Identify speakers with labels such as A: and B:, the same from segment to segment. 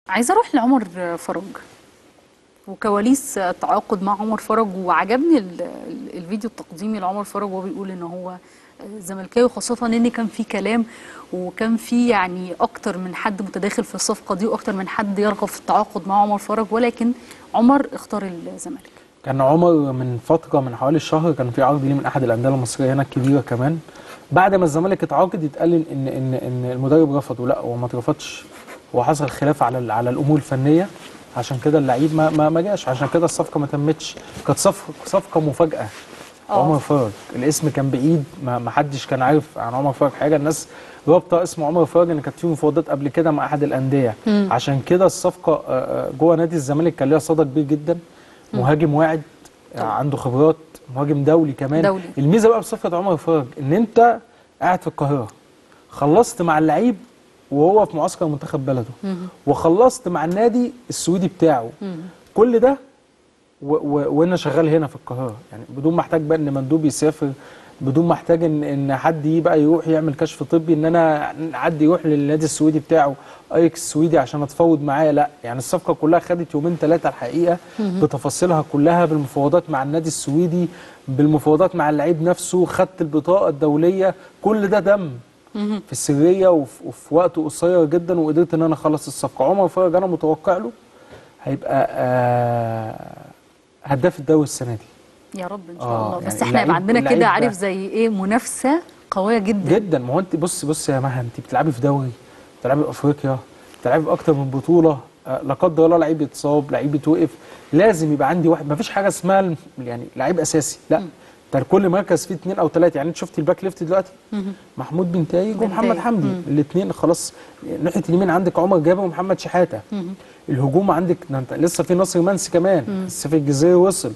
A: عايزه اروح لعمر فرج وكواليس التعاقد مع عمر فرج وعجبني ال- ال- الفيديو التقديمي لعمر فرج وهو بيقول ان هو زملكاوي خاصة ان كان في كلام وكان في يعني اكتر من حد متداخل في الصفقة دي واكتر من حد يرغب في التعاقد مع عمر فرج ولكن عمر اختار الزمالك
B: كان عمر من فتره من حوالي شهر كان في عرض ليه من احد الانديه المصريه هنا الكبيره كمان بعد ما الزمالك اتعاقد يتقال ان ان ان, إن المدرب رفض ولا هو ما اترفضش هو حصل خلاف على ال- على الامور الفنيه عشان كده اللعيب ما ما, ما جاش عشان كده الصفقه ما تمتش كانت صفقه صفقه مفاجاه
A: آه.
B: عمر فرج الاسم كان بعيد ما ما حدش كان عارف عن عمر فرج حاجه الناس رابطه اسم عمر فرج ان كانت في مفاوضات قبل كده مع احد الانديه عشان كده الصفقه آه، آه، جوه نادي الزمالك كان ليها صدى كبير جدا مهاجم واعد آه، عنده خبرات مهاجم دولي كمان
A: دولي.
B: الميزه بقى بصفقه عمر فرج ان انت قاعد في القاهره خلصت مع اللعيب وهو في معسكر منتخب بلده وخلصت مع النادي السويدي بتاعه كل ده و- و- وانا شغال هنا في القاهره يعني بدون ما احتاج بقى ان مندوب يسافر بدون ما احتاج ان ان حد يبقى يروح يعمل كشف طبي ان انا حد يروح للنادي السويدي بتاعه ايكس السويدي عشان اتفاوض معاه لا يعني الصفقه كلها خدت يومين ثلاثه الحقيقه بتفاصيلها كلها بالمفاوضات مع النادي السويدي بالمفاوضات مع اللعيب نفسه خدت البطاقه الدوليه كل ده دم في السريه وفي, وفي وقت قصير جدا وقدرت ان انا اخلص الصفقه عمر فرج انا متوقع له هيبقى آه هداف الدوري السنه دي
A: يا رب ان شاء
B: آه،
A: الله بس
B: يعني
A: احنا
B: اللعيب-
A: يبقى عندنا
B: اللعيب
A: كده
B: ده-
A: عارف زي ايه منافسة قوية جدا
B: جدا ما هو انت بص بص يا مها انت بتلعبي في دوري بتلعبي في افريقيا بتلعبي في اكتر من بطوله آه، لا قدر الله لعيب يتصاب لعيب يتوقف لازم يبقى عندي واحد ما فيش حاجه اسمها الم- يعني لعيب اساسي لا ده كل مركز فيه اثنين او ثلاثه يعني انت شفتي الباك ليفت دلوقتي محمود بن تايج
A: بن
B: ومحمد
A: تايج.
B: حمدي الاثنين خلاص ناحيه اليمين عندك عمر جابر ومحمد شحاته الهجوم عندك ده انت لسه في نصر منسي كمان السيف الجزيري وصل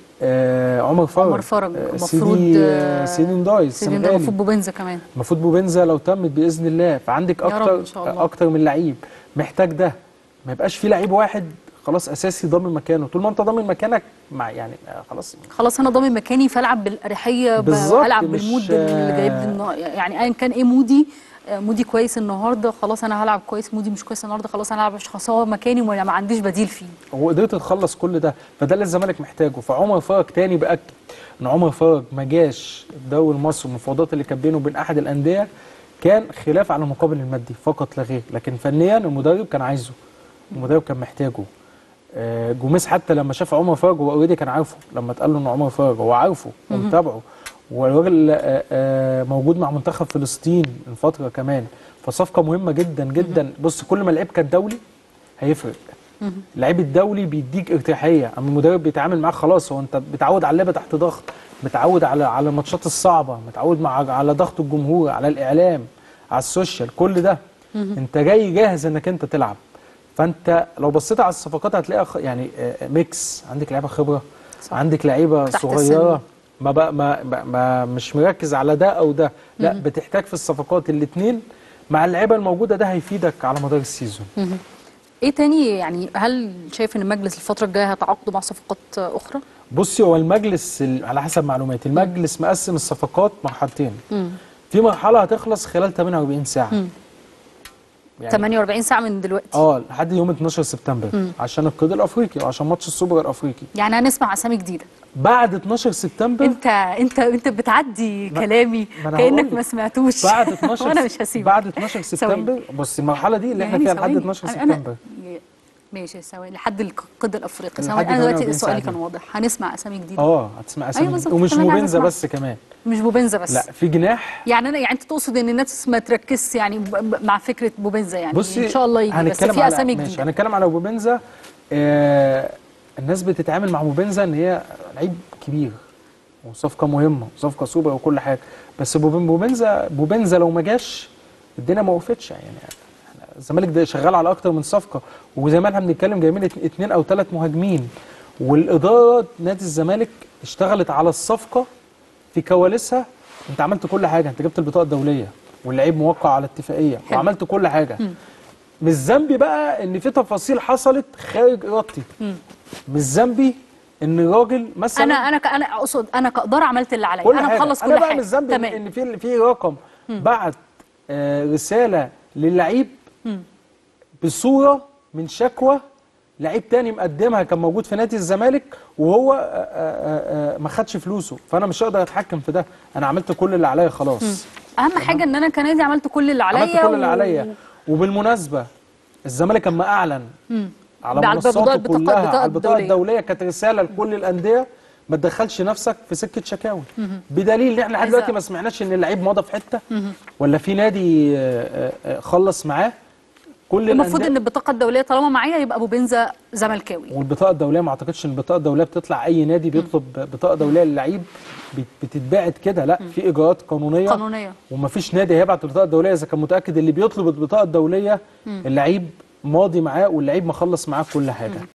B: آه عمر فرج
A: عمر فرج
B: آه
A: المفروض
B: سيدي
A: آه،
B: آه سيدي ندايس
A: سيدي ده
B: السنغالي.
A: المفروض بوبنزا كمان
B: المفروض بوبنزا لو تمت باذن الله فعندك
A: يا رب
B: اكتر
A: إن شاء الله.
B: اكتر من لعيب محتاج ده ما يبقاش في لعيب واحد خلاص اساسي ضامن مكانه طول ما انت ضامن مكانك مع يعني آه، خلاص
A: خلاص انا ضامن مكاني فالعب بالاريحيه ب-
B: بالظبط،
A: العب
B: مش-
A: بالمود اللي جايب لي النا- يعني ايا كان ايه مودي آه، مودي كويس النهارده خلاص انا هلعب كويس مودي مش كويس النهارده خلاص انا هلعب عشان خلاص هو مكاني وما ما عنديش بديل فيه
B: وقدرت تخلص كل ده فده اللي الزمالك محتاجه فعمر فرج تاني باكد ان عمر فرج ما جاش الدوري المصري والمفاوضات اللي كانت بينه وبين احد الانديه كان خلاف على المقابل المادي فقط لا غير لكن فنيا المدرب كان عايزه المدرب كان محتاجه آه، جوميز حتى لما شاف عمر فرج هو اوريدي كان عارفه لما اتقال له ان عمر فرج هو عارفه ومتابعه والراجل آه، آه، موجود مع منتخب فلسطين من فتره كمان فصفقه مهمه جدا جدا بص كل ما اللعيب كان دولي هيفرق اللعيب الدولي بيديك ارتياحيه اما المدرب بيتعامل معاك خلاص هو انت بتعود على اللعبه تحت ضغط متعود على على الماتشات الصعبه متعود مع على ضغط الجمهور على الاعلام على السوشيال كل ده انت جاي جاهز انك انت تلعب فانت لو بصيت على الصفقات هتلاقيها خ- يعني آه، ميكس عندك لعيبه خبره
A: صح.
B: عندك لعيبه
A: تحت
B: صغيره
A: السن.
B: ما, بقى ما, ما, ما مش مركز على ده او ده لا بتحتاج في الصفقات الاثنين مع اللعيبه الموجوده ده هيفيدك على مدار السيزون
A: ايه تاني يعني هل شايف ان المجلس الفتره الجايه هيتعاقدوا مع صفقات آه، اخرى
B: بصي هو المجلس ال- على حسب معلوماتي المجلس مقسم الصفقات مرحلتين في مرحله هتخلص خلال 48 ساعه يعني
A: 48 ساعه من دلوقتي
B: اه لحد يوم 12 سبتمبر عشان القيد الافريقي وعشان ماتش السوبر الافريقي
A: يعني هنسمع اسامي جديده
B: بعد 12 سبتمبر
A: انت انت انت بتعدي كلامي
B: ما أنا
A: كانك
B: هقولك.
A: ما سمعتوش
B: بعد 12
A: وانا مش هسيبك
B: بعد 12
A: ثواني.
B: سبتمبر بص المرحله دي اللي احنا
A: يعني
B: فيها لحد
A: ثواني.
B: 12
A: أنا-
B: سبتمبر
A: ماشي ثواني لحد القيد الافريقي
B: لحد
A: ثواني انا دلوقتي
B: 48
A: سؤالي
B: ساعة
A: كان واضح هنسمع اسامي جديده
B: اه هتسمع اسامي
A: بالظبط،
B: جديدة. ومش
A: كمان عايزة
B: موبنزا
A: أسمع.
B: بس كمان
A: مش بوبنزا بس
B: لا في جناح
A: يعني انا يعني انت تقصد ان الناس ما تركزش يعني ب- ب- مع فكره بوبنزا يعني
B: بصي
A: ان شاء الله يجي بس
B: هنتكلم
A: في
B: على-
A: اسامي
B: ماشي
A: جديده
B: هنتكلم على بوبنزا آه الناس بتتعامل مع بوبنزا ان هي لعيب كبير وصفقه مهمه وصفقه سوبر وكل حاجه بس بوبن- بوبنزا بوبنزا لو ما جاش الدنيا ما وقفتش يعني إحنا الزمالك ده شغال على اكتر من صفقه وزي ما احنا بنتكلم جايبين ات- اتنين او ثلاث مهاجمين والاداره نادي الزمالك اشتغلت على الصفقه في كواليسها انت عملت كل حاجه انت جبت البطاقه الدوليه واللعيب موقع على اتفاقيه
A: حلو.
B: وعملت كل حاجه مش ذنبي بقى ان في تفاصيل حصلت خارج ارادتي مش ذنبي ان الراجل مثلا
A: انا انا ك- انا اقصد انا كاداره عملت اللي عليا
B: كل
A: انا
B: حاجة.
A: مخلص
B: انا
A: كل
B: بقى
A: حاجه
B: مش ذنبي
A: تمام
B: ان في في رقم بعت آه رساله للعيب بصوره من شكوى لعيب تاني مقدمها كان موجود في نادي الزمالك وهو آه، آه، آه، ما خدش فلوسه فانا مش هقدر اتحكم في ده انا عملت كل اللي عليا خلاص
A: اهم حاجه ان انا كنادي عملت كل اللي عليا
B: عملت كل اللي
A: و-
B: عليا وبالمناسبه الزمالك اما اعلن على
A: على
B: منصاته
A: البطاقة- البطاقة-
B: كلها
A: البطاقة
B: على البطاقه
A: الدولية.
B: الدوليه كانت رساله لكل الانديه ما تدخلش نفسك في سكه شكاوي بدليل ان احنا لحد
A: عايزة-
B: دلوقتي ما سمعناش ان اللعيب مضى في حته ولا في نادي آه، آه، آه، خلص معاه كل
A: المفروض
B: الأندية-
A: ان البطاقه الدوليه طالما معايا يبقى ابو بنزا زملكاوي
B: والبطاقه الدوليه ما اعتقدش ان البطاقه الدوليه بتطلع اي نادي بيطلب بطاقه دوليه للعيب بت- بتتبعت كده لا في اجراءات قانونيه
A: قانونيه
B: ومفيش نادي هيبعت البطاقه الدوليه اذا كان متاكد اللي بيطلب البطاقه الدوليه اللعيب ماضي معاه واللعيب مخلص معاه كل حاجه